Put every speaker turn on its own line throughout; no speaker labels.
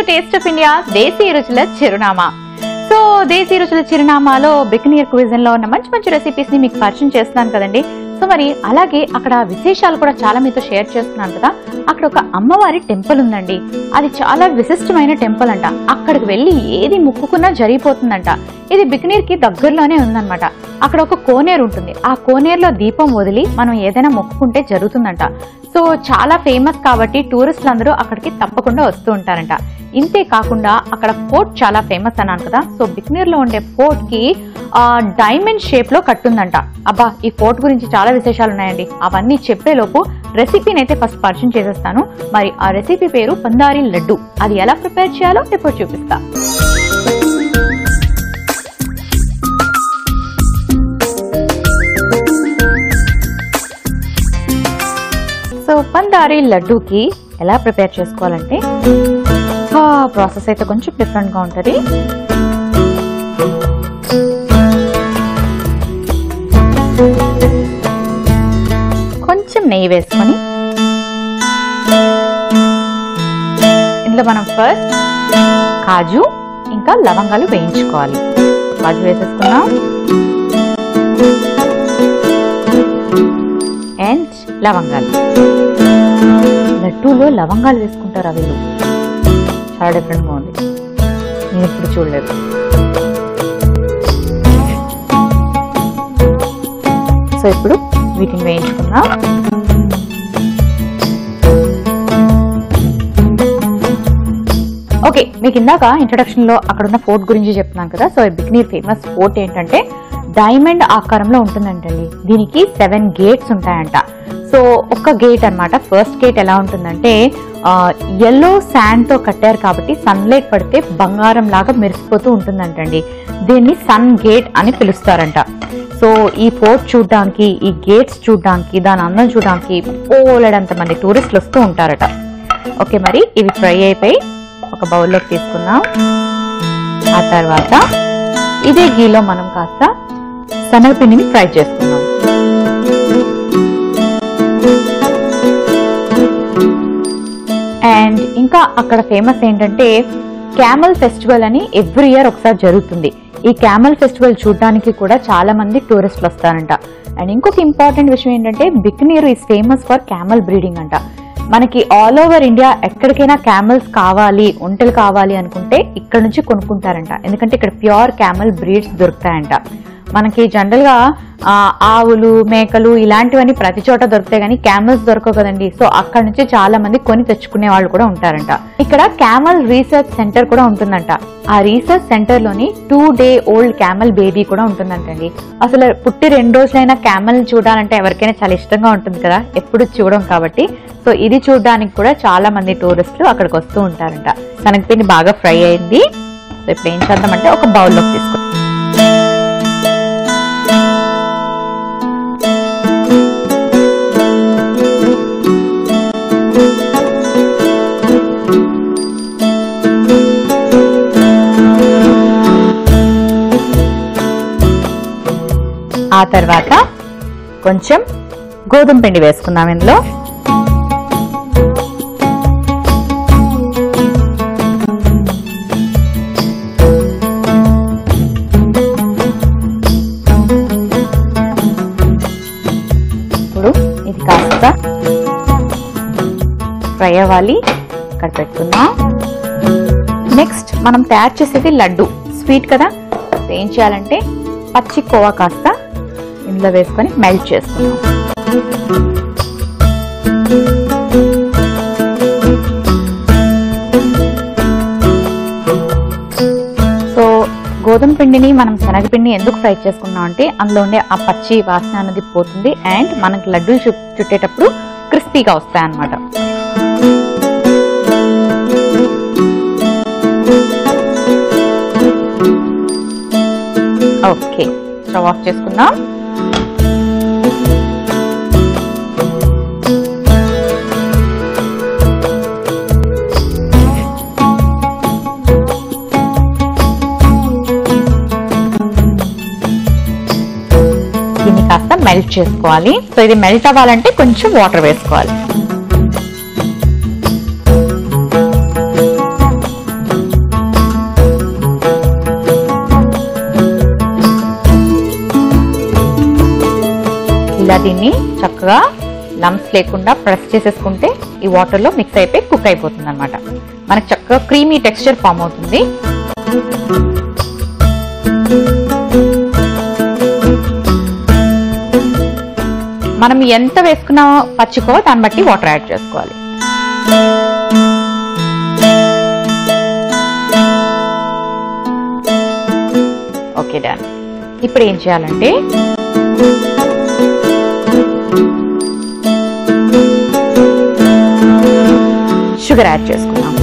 taste of India దేశీ రుచుల చిరునామా so దేశీ రుచుల చిరునామాలో బికనీర్ క్విజన్ లో ఉన్న మంచి మంచి రెసిపీస్ ని మీకు పరిచయం చేస్తున్నాను కదండి సో మరి అలాగే అక్కడ విశేషాలు కూడా చాలా మీతో షేర్ చేస్తున్నాను కదా అక్కడ ఒక అమ్మవారి టెంపుల్ ఉందండి అది చాలా విశిష్టమైన టెంపుల్ అంట అక్కడికి వెళ్ళి ఏది ముక్కుకున్నా జరిగిపోతుందంట ఇది బికనీర్ కి దగ్గరలోనే ఉందన్నమాట అక్కడ ఒక కోనేరు ఉంటుంది ఆ కోనేరులో దీపం వదిలి మనం ఏదైనా మొక్కుకుంటే జరుగుతుందంట సో చాలా ఫేమస్ కాబట్టి టూరిస్టులు అందరూ అక్కడికి తప్పకుండా వస్తూ ఉంటారంట ఇంతే కాకుండా అక్కడ ఫోర్ట్ చాలా ఫేమస్ అన్నాను కదా సో బికనీర్ లో ఉండే ఫోర్ట్ కి ఆ డైమండ్ షేప్ లో కట్టుందంట అబ్బా ఈ ఫోర్ట్ గురించి చాలా విశేషాలు ఉన్నాయండి అవన్నీ చెప్పేలోపు రెసిపీని అయితే ఫస్ట్ పరిచయం చేసేస్తాను మరి ఆ రెసిపీ పేరు పందారి లడ్డు అది ఎలా ప్రిపేర్ చేయాలో ఇప్పుడు చూపిస్తా సో పందారి లడ్డూకి ఎలా ప్రిపేర్ చేసుకోవాలంటే ప్రాసెస్ అయితే కొంచెం డిఫరెంట్ గా ఉంటుంది కొంచెం నెయ్యి వేసుకొని ఇందులో మనం ఫస్ట్ కాజు ఇంకా లవంగాలు వేయించుకోవాలి కాజు వేసేసుకున్నాం అండ్ లవంగాలు లడ్డూలో లవంగాలు వేసుకుంటారు వీళ్ళు చాలా డిఫరెంట్గా ఉంది నేను ఇప్పుడు చూడలేదు సో ఇప్పుడు వీటిని వేయించుకుందాం ఓకే మీకు ఇందాక ఇంట్రడక్షన్ లో అక్కడ ఉన్న ఫోర్ట్ గురించి చెప్తున్నాను కదా సో బిక్నీర్ ఫేమస్ ఫోర్ట్ ఏంటంటే డైమండ్ ఆకారంలో ఉంటుందంటండి దీనికి సెవెన్ గేట్స్ ఉంటాయంట సో ఒక గేట్ అన్నమాట ఫస్ట్ గేట్ ఎలా ఉంటుందంటే ఎల్లో శాండ్ తో కట్టారు కాబట్టి సన్లైట్ పడితే బంగారం లాగా మెరిసిపోతూ ఉంటుందంటండి దీన్ని సన్ గేట్ అని పిలుస్తారంట సో ఈ ఫోర్ట్ చూడడానికి ఈ గేట్స్ చూడడానికి దాని అందం చూడడానికి పోలడంత మంది టూరిస్టులు వస్తూ ఉంటారట ఓకే మరి ఇవి ఫ్రై అయిపోయి ఒక బౌల్లోకి తీసుకుందాం ఆ తర్వాత ఇదే గీలో మనం కాస్త శనగపిండిని ఫ్రై చేసుకుందాం అండ్ ఇంకా అక్కడ ఫేమస్ ఏంటంటే క్యామల్ ఫెస్టివల్ అని ఎవ్రీ ఇయర్ ఒకసారి జరుగుతుంది ఈ క్యామల్ ఫెస్టివల్ చూడడానికి కూడా చాలా మంది టూరిస్టులు వస్తారంట అండ్ ఇంకొక ఇంపార్టెంట్ విషయం ఏంటంటే Bikaner is famous for camel breeding అంట మనకి ఆల్ ఓవర్ ఇండియా ఎక్కడికైనా క్యామల్స్ కావాలి ఒంటెలు కావాలి అనుకుంటే ఇక్కడ నుంచి కొనుక్కుంటారంట ఎందుకంటే ఇక్కడ ప్యూర్ క్యామల్ బ్రీడ్స్ దొరుకుతాయంట మనకి జనరల్ గా ఆ, ఆవులు మేకలు ఇలాంటివన్నీ ప్రతి చోట దొరుకుతాయి కానీ క్యామల్స్ దొరకవు కదండి సో అక్కడ నుంచి చాలా మంది కొని తెచ్చుకునే వాళ్ళు కూడా ఉంటారంట ఇక్కడ క్యామల్ రీసెర్చ్ సెంటర్ కూడా ఉంటుందంట ఆ రీసెర్చ్ సెంటర్ లోని two day old camel baby కూడా ఉంటుందంటండి అసలు పుట్టి రెండు రోజులైనా క్యామల్ చూడాలంటే ఎవరికైనా చాలా ఇష్టంగా ఉంటుంది కదా ఎప్పుడు చూడం కాబట్టి సో ఇది చూడడానికి కూడా చాలా మంది టూరిస్టులు అక్కడికి వస్తూ ఉంటారంట శనగపిండి బాగా ఫ్రై అయింది సో ఇప్పుడు ఏం చేద్దామంటే ఒక బౌల్లోకి తీసుకో ఆ తర్వాత కొంచెం గోధుమ పిండి వేసుకుందాం ఇందులో ఇప్పుడు ఇది కాస్త ఫ్రై అవ్వాలి ఇక్కడ పెట్టుకుందాం నెక్స్ట్ మనం తయారు చేసేది లడ్డు స్వీట్ కదా ఏం చేయాలంటే పచ్చి కోవా కాస్త ఇందులో వేసుకొని మెల్ట్ చేసుకుందాం సో గోధుమ పిండిని మనం శనగపిండిని ఎందుకు ఫ్రై చేసుకున్నాం అంటే అందులో ఉండే ఆ పచ్చి వాసన అనేది పోతుంది అండ్ మనకి లడ్డూలు చుట్- చుట్టేటప్పుడు క్రిస్పీగా వస్తాయి అన్నమాట ఓకే స్టవ్ ఆఫ్ చేసుకుందాం దీన్ని కాస్త మెల్ట్ చేసుకోవాలి సో ఇది మెల్ట్ అవ్వాలంటే కొంచెం వాటర్ వేసుకోవాలి దీన్ని చక్కగా లంప్స్ లేకుండా ప్రెస్ చేసేసుకుంటే ఈ వాటర్లో మిక్స్ అయిపోయి కుక్ అయిపోతుంది అనమాట మనకి చక్కగా క్రీమీ టెక్స్చర్ ఫామ్ అవుతుంది మనం ఎంత వేసుకున్నామో పచ్చికో దాన్ని బట్టి వాటర్ యాడ్ చేసుకోవాలి ఓకే డన్ ఇప్పుడు ఏం చేయాలంటే షుగర్ యాడ్ చేసుకున్నాం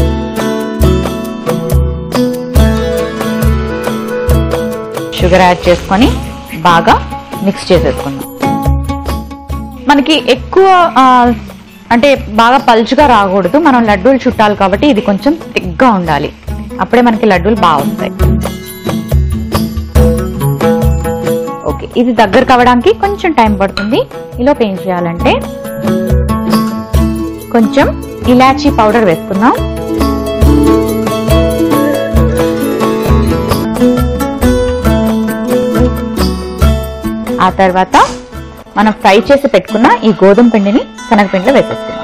షుగర్ యాడ్ చేసుకొని బాగా మిక్స్ చేసేసుకుందాం మనకి ఎక్కువ ఆ, అంటే బాగా పల్చుగా రాకూడదు మనం లడ్డూలు చుట్టాలి కాబట్టి ఇది కొంచెం థిక్గా ఉండాలి అప్పుడే మనకి లడ్డూలు బాగా వస్తాయి ఓకే ఇది దగ్గర కావడానికి కొంచెం టైం పడుతుంది ఈలోపు ఏం చేయాలంటే కొంచెం ఇలాచీ పౌడర్ వేసుకుందాం ఆ తర్వాత మనం ఫ్రై చేసి పెట్టుకున్న ఈ గోధుమ పిండిని శనగపిండిలో వేసేసుకుందాం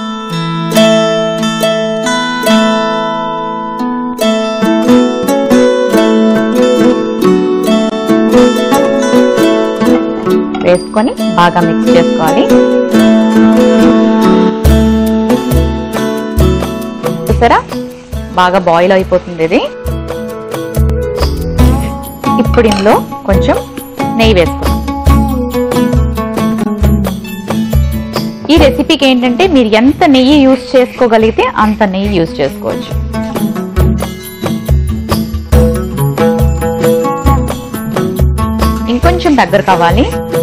వేసుకొని బాగా మిక్స్ చేసుకోవాలి చూసారా బాగా బాయిల్ అయిపోతుంది ఇది ఇప్పుడు ఇందులో కొంచెం నెయ్యి వేసుకుందాం ఈ రెసిపీకి ఏంటంటే మీరు ఎంత నెయ్యి యూస్ చేసుకోగలిగితే అంత నెయ్యి యూస్ చేసుకోవచ్చు ఇంకొంచెం దగ్గర కావాలి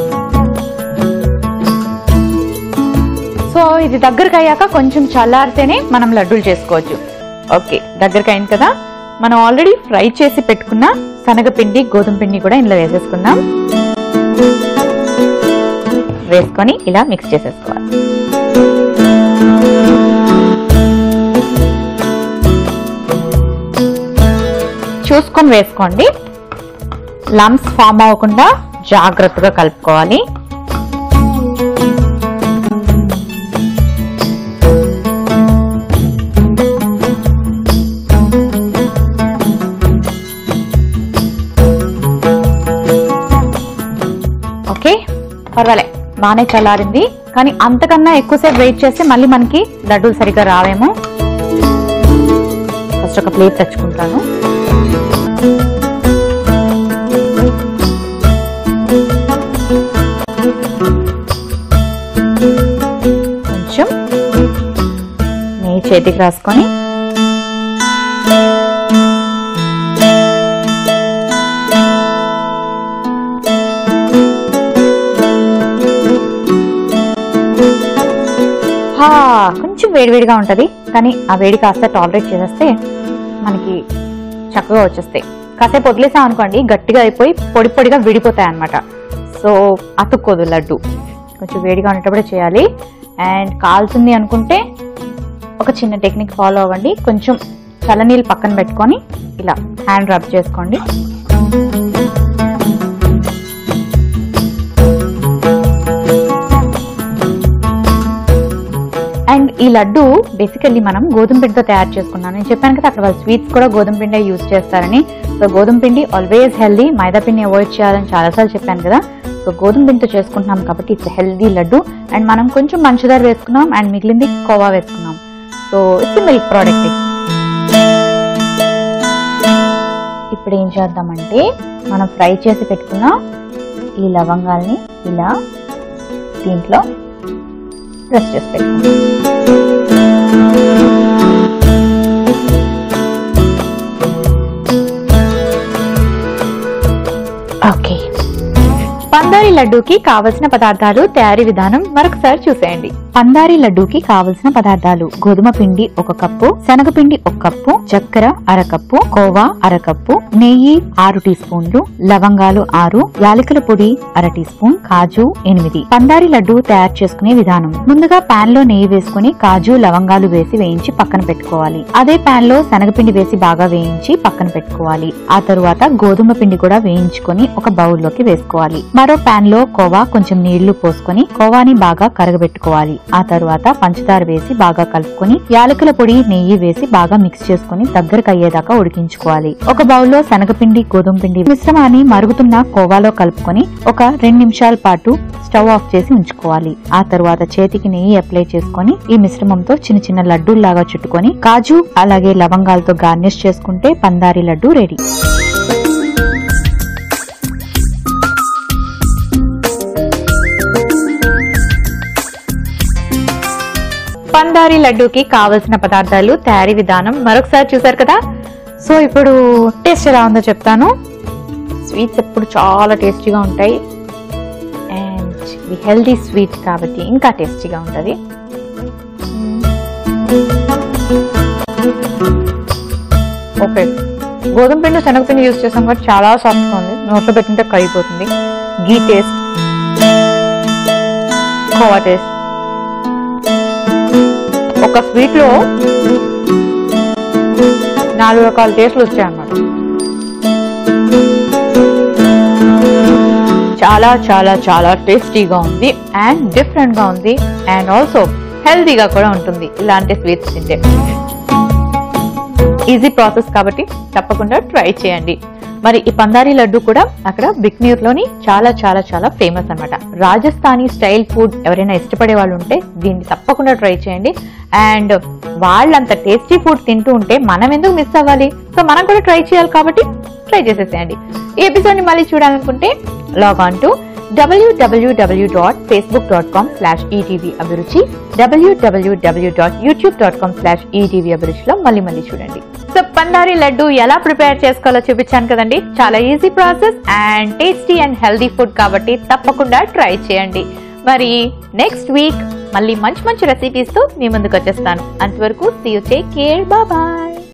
సో ఇది దగ్గరకు అయ్యాక కొంచెం చల్లారితేనే మనం లడ్డూలు చేసుకోవచ్చు ఓకే దగ్గరకు అయింది కదా మనం ఆల్రెడీ ఫ్రై చేసి పెట్టుకున్న శనగపిండి గోధుమ పిండి కూడా ఇందులో వేసేసుకుందాం వేసుకొని ఇలా మిక్స్ చేసేసుకోవాలి చూసుకొని వేసుకోండి లమ్స్ ఫామ్ అవ్వకుండా జాగ్రత్తగా కలుపుకోవాలి ఓకే పర్వాలే బాగానే చల్లారింది కానీ అంతకన్నా ఎక్కువసేపు వెయిట్ చేస్తే మళ్ళీ మనకి లడ్డూలు సరిగ్గా రావేమో ఫస్ట్ ఒక ప్లేట్ తెచ్చుకుంటాను కొంచెం నెయ్యి చేతికి రాసుకొని హా, కొంచెం వేడివేడిగా ఉంటుంది కానీ ఆ వేడి కాస్త టాలరేట్ చేసేస్తే మనకి చక్కగా వచ్చేస్తాయి కాసేపు వదిలేసాం అనుకోండి గట్టిగా అయిపోయి పొడి పొడిగా విడిపోతాయి అనమాట సో అతుక్కోదు లడ్డు కొంచెం వేడిగా ఉండేటప్పుడే చేయాలి అండ్ కాలుతుంది అనుకుంటే ఒక చిన్న టెక్నిక్ ఫాలో అవ్వండి కొంచెం చల్లనీళ్ళు పక్కన పెట్టుకొని ఇలా హ్యాండ్ రబ్ చేసుకోండి అండ్ ఈ లడ్డు బేసికల్లీ మనం గోధుమ పిండితో తయారు చేసుకున్నాను నేను చెప్పాను కదా అక్కడ వాళ్ళు స్వీట్స్ కూడా గోధుమ పిండి యూజ్ చేస్తారని సో గోధుమ పిండి ఆల్వేస్ హెల్దీ మైదా పిండి అవాయిడ్ చేయాలని చాలాసార్లు చెప్పాను కదా సో గోధుమ పిండితో చేసుకుంటున్నాం కాబట్టి ఇట్స్ హెల్దీ లడ్డు అండ్ మనం కొంచెం పంచదార వేసుకున్నాం అండ్ మిగిలింది కోవా వేసుకున్నాం సో ఇట్స్ మిల్క్ ప్రోడక్ట్ ఇప్పుడు ఏం చేద్దామంటే మనం ఫ్రై చేసి పెట్టుకున్న ఈ లవంగాల్ని ఇలా దీంట్లో ప్రెస్ చేసి పెట్టుకుందాం ఓకే పందారి లడ్డూకి కావలసిన పదార్థాలు తయారీ విధానం మరొకసారి చూసేయండి పందారి లడ్డూకి కావలసిన పదార్థాలు గోధుమ పిండి ఒక కప్పు శనగపిండి ఒక కప్పు చక్కెర అరకప్పు కోవా అరకప్పు నెయ్యి ఆరు టీ స్పూన్లు లవంగాలు ఆరు యాలకుల పొడి అర టీ స్పూన్ కాజు ఎనిమిది పందారి లడ్డు తయారు చేసుకునే విధానం ముందుగా పాన్ లో నెయ్యి వేసుకుని కాజు లవంగాలు వేసి వేయించి పక్కన పెట్టుకోవాలి అదే పాన్ లో శనగపిండి వేసి బాగా వేయించి పక్కన పెట్టుకోవాలి ఆ తరువాత గోధుమ పిండి కూడా వేయించుకొని ఒక బౌల్లోకి వేసుకోవాలి మరో పాన్ లో కోవా కొంచెం నీళ్లు పోసుకొని కోవాని బాగా కరగబెట్టుకోవాలి ఆ తరువాత పంచదార వేసి బాగా కలుపుకొని యాలకుల పొడి నెయ్యి వేసి బాగా మిక్స్ చేసుకుని దగ్గరకు అయ్యేదాకా ఉడికించుకోవాలి ఒక బౌల్లో శనగపిండి గోధుమ పిండి మిశ్రమాన్ని మరుగుతున్న కోవాలో కలుపుకొని ఒక రెండు నిమిషాల పాటు స్టవ్ ఆఫ్ చేసి ఉంచుకోవాలి ఆ తరువాత చేతికి నెయ్యి అప్లై చేసుకొని ఈ మిశ్రమంతో చిన్న చిన్న లడ్డూల్లాగా చుట్టుకొని కాజు అలాగే లవంగాలతో గార్నిష్ చేసుకుంటే పందారి లడ్డు రెడీ పందారి లడ్డూకి కావలసిన పదార్థాలు తయారీ విధానం మరొకసారి చూసారు కదా సో ఇప్పుడు టేస్ట్ ఎలా ఉందో చెప్తాను స్వీట్స్ ఎప్పుడు చాలా టేస్టీగా ఉంటాయి అండ్ ఇది హెల్దీ స్వీట్ కాబట్టి ఇంకా టేస్టీగా ఉంటుంది ఓకే గోధుమ పిండి శనగపిండి యూస్ చేసాం కాబట్టి చాలా సాఫ్ట్గా ఉంది నోట్లో పెట్టింటే కరిగిపోతుంది గీ టేస్ట్ కోవా టేస్ట్ ఒక స్వీట్ లో నాలుగు రకాల టేస్ట్లు వచ్చాయన్నమాట చాలా చాలా చాలా టేస్టీగా ఉంది అండ్ డిఫరెంట్ గా ఉంది అండ్ ఆల్సో హెల్తీగా కూడా ఉంటుంది ఇలాంటి స్వీట్స్ తింటే ఈజీ ప్రాసెస్ కాబట్టి తప్పకుండా ట్రై చేయండి మరి ఈ పందారి లడ్డు కూడా అక్కడ బిక్నీర్ లోని చాలా చాలా చాలా ఫేమస్ అన్నమాట రాజస్థానీ స్టైల్ ఫుడ్ ఎవరైనా ఇష్టపడే వాళ్ళు ఉంటే దీన్ని తప్పకుండా ట్రై చేయండి అండ్ వాళ్ళంత టేస్టీ ఫుడ్ తింటూ ఉంటే మనం ఎందుకు మిస్ అవ్వాలి సో మనం కూడా ట్రై చేయాలి కాబట్టి ట్రై చేసేసేయండి ఈ ఎపిసోడ్ ని మళ్ళీ చూడాలనుకుంటే log on to W W W dot Facebook dot com slash ETV Abhiruchi W W W dot YouTube dot com slash ETV అభిరుచిలో మళ్ళీ మళ్ళీ చూడండి సో పందారి లడ్డు ఎలా ప్రిపేర్ చేసుకోవాలో చూపించాను కదండి చాలా easy process and tasty and healthy food కాబట్టి తప్పకుండా ట్రై చేయండి మరి నెక్స్ట్ వీక్ మళ్ళీ మంచి మంచి రెసిపీస్ తో మీ ముందుకు వచ్చేస్తాను అంతవరకు see you take care bye